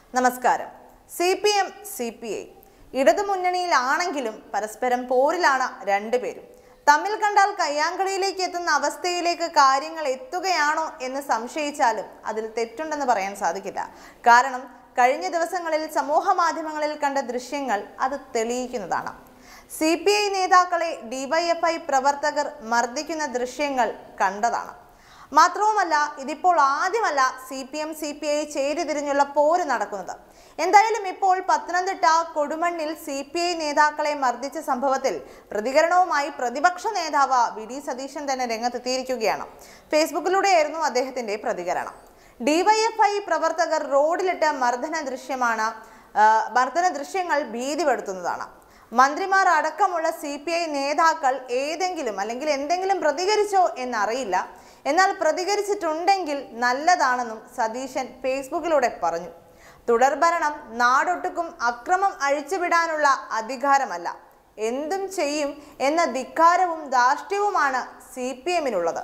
നമസ്കാരം C P M C P I ഇടതുമുന്നണിയിലാണെങ്കിലും പരസ്പരം പോരിലാണ് രണ്ടുപേരും തമ്മിൽ കണ്ടാൽ കയ്യാങ്കളിയിലേക്ക് എത്തുന്ന അവസ്ഥയിലേക്ക് കാര്യങ്ങൾ എത്തുകയാണോ എന്ന് സംശയിച്ചാലും അതിൽ തെറ്റുണ്ടെന്ന് പറയാൻ സാധിക്കില്ല കാരണം കഴിഞ്ഞ ദിവസങ്ങളിൽ സമൂഹ മാധ്യമങ്ങളിൽ കണ്ട ദൃശ്യങ്ങൾ അത് തെളിയിക്കുന്നതാണ് സി പി ഐ നേതാക്കളെ ഡിവൈഎഫ്ഐ പ്രവർത്തകർ മർദ്ദിക്കുന്ന ദൃശ്യങ്ങൾ കണ്ടതാണ് മാത്രവുമല്ല ഇതിപ്പോൾ ആദ്യമല്ല C P M C P I ചേരിതിരിഞ്ഞുള്ള പോര് നടക്കുന്നത് എന്തായാലും ഇപ്പോൾ പത്തനംതിട്ട കൊടുമണ്ണിൽ സി പി ഐ നേതാക്കളെ മർദ്ദിച്ച സംഭവത്തിൽ പ്രതികരണവുമായി പ്രതിപക്ഷ നേതാവ് വി ഡി സതീശൻ തന്നെ രംഗത്തെത്തിയിരിക്കുകയാണ് ഫേസ്ബുക്കിലൂടെയായിരുന്നു അദ്ദേഹത്തിന്റെ പ്രതികരണം ഡിവൈഎഫ്ഐ പ്രവർത്തകർ റോഡിലിട്ട് മർദ്ദന ദൃശ്യമാണ് ആ, മർദ്ദന ദൃശ്യങ്ങൾ ഭീതിപ്പെടുത്തുന്നതാണ് മന്ത്രിമാർ അടക്കമുള്ള സി പി ഐ നേതാക്കൾ ഏതെങ്കിലും അല്ലെങ്കിൽ എന്തെങ്കിലും പ്രതികരിച്ചോ എന്നറിയില്ല എന്നാൽ പ്രതികരിച്ചിട്ടുണ്ടെങ്കിൽ നല്ലതാണെന്നും സതീശൻ ഫേസ്ബുക്കിലൂടെ പറഞ്ഞു തുടർഭരണം നാടൊട്ടുക്കും അക്രമം അഴിച്ചുവിടാനുള്ള അധികാരമല്ല എന്തും ചെയ്യും എന്ന ധിക്കാരവും ധാർഷ്ട്യവുമാണ് സി പി എമ്മിനുള്ളത്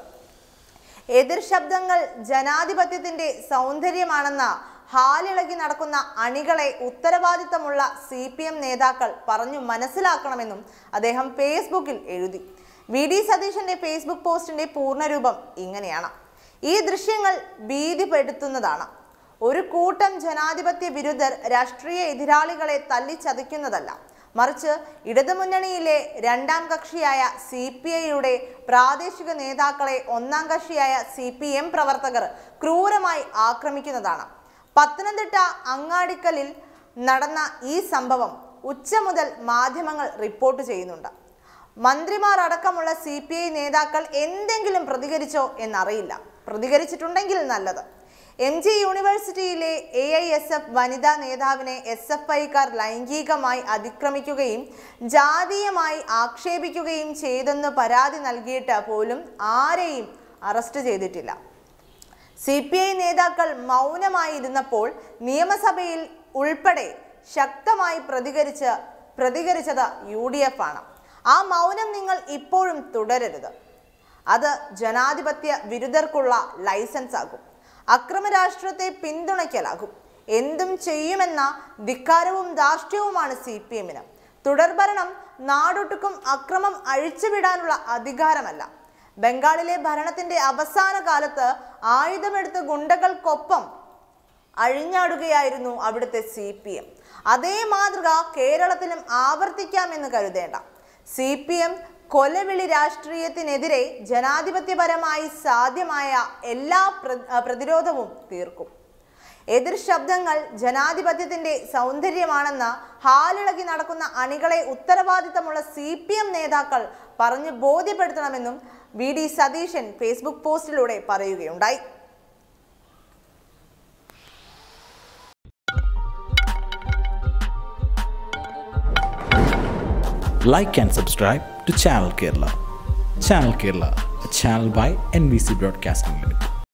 എതിർ ശബ്ദങ്ങൾ ജനാധിപത്യത്തിന്റെ സൗന്ദര്യമാണെന്ന ഹാലിളകി നടക്കുന്ന അണികളെ ഉത്തരവാദിത്തമുള്ള സി പി എം നേതാക്കൾ പറഞ്ഞു മനസ്സിലാക്കണമെന്നും അദ്ദേഹം ഫേസ്ബുക്കിൽ എഴുതി വി ഡി സതീശന്റെ ഫേസ്ബുക്ക് പോസ്റ്റിന്റെ പൂർണ്ണരൂപം ഇങ്ങനെയാണ് ഈ ദൃശ്യങ്ങൾ ഭീതിപ്പെടുത്തുന്നതാണ് ഒരു കൂട്ടം ജനാധിപത്യ വിരുദ്ധർ രാഷ്ട്രീയ എതിരാളികളെ തല്ലിച്ചതയ്ക്കുന്നതല്ല മറിച്ച് ഇടതുമുന്നണിയിലെ രണ്ടാം കക്ഷിയായ സി പി ഐയുടെ പ്രാദേശിക നേതാക്കളെ ഒന്നാം കക്ഷിയായ സി പി എം പ്രവർത്തകർ ക്രൂരമായി ആക്രമിക്കുന്നതാണ് പത്തനംതിട്ട അങ്ങാടിക്കലിൽ നടന്ന ഈ സംഭവം ഉച്ച മുതൽ മാധ്യമങ്ങൾ റിപ്പോർട്ട് ചെയ്യുന്നുണ്ട് മന്ത്രിമാർ അടക്കമുള്ള സി പി ഐ നേതാക്കൾ എന്തെങ്കിലും പ്രതികരിച്ചോ എന്നറിയില്ല പ്രതികരിച്ചിട്ടുണ്ടെങ്കിൽ നല്ലത് എം ജി യൂണിവേഴ്സിറ്റിയിലെ എ ഐ എസ് എഫ് വനിതാ നേതാവിനെ എസ് എഫ് ഐക്കാർ ലൈംഗികമായി അതിക്രമിക്കുകയും ജാതീയമായി ആക്ഷേപിക്കുകയും ചെയ്തെന്ന് പരാതി നൽകിയിട്ട് പോലും ആരെയും അറസ്റ്റ് ചെയ്തിട്ടില്ല സി പി ഐ നേതാക്കൾ മൗനമായിരുന്നപ്പോൾ നിയമസഭയിൽ ഉൾപ്പെടെ ശക്തമായി പ്രതികരിച്ച് പ്രതികരിച്ചത് യു ഡി എഫ് ആണ് ആ മൗനം നിങ്ങൾ ഇപ്പോഴും തുടരരുത് അത് ജനാധിപത്യ വിരുദ്ധർക്കുള്ള ലൈസൻസ് ആകും അക്രമ രാഷ്ട്രത്തെ പിന്തുണയ്ക്കലാകും എന്തും ചെയ്യുമെന്ന ധിക്കാരവും ധാർഷ്ട്യവുമാണ് സി പി എമ്മിന് തുടർഭരണം നാടൊട്ടുക്കും അക്രമം അഴിച്ചുവിടാനുള്ള അധികാരമല്ല ബംഗാളിലെ ഭരണത്തിന്റെ അവസാന കാലത്ത് ആയുധമെടുത്ത ഗുണ്ടകൾക്കൊപ്പം അഴിഞ്ഞാടുകയായിരുന്നു അവിടുത്തെ സി പി എം അതേ മാതൃക കേരളത്തിലും ആവർത്തിക്കാമെന്ന് കരുതേണ്ട സി പി എം കൊലവിളി രാഷ്ട്രീയത്തിനെതിരെ ജനാധിപത്യപരമായി സാധ്യമായ എല്ലാ പ്ര- ആ, പ്രതിരോധവും തീർക്കും എതിർ ശബ്ദങ്ങൾ ജനാധിപത്യത്തിന്റെ സൗന്ദര്യമാണെന്ന ഹാലിളകി നടക്കുന്ന അണികളെ ഉത്തരവാദിത്തമുള്ള സി പി എം നേതാക്കൾ പറഞ്ഞു ബോധ്യപ്പെടുത്തണമെന്നും വി ഡി സതീശൻ ഫേസ്ബുക്ക് പോസ്റ്റിലൂടെ പറയുകയുണ്ടായി like and subscribe to Channel Kerala. Channel Kerala, a channel by NBC Broadcasting Limited.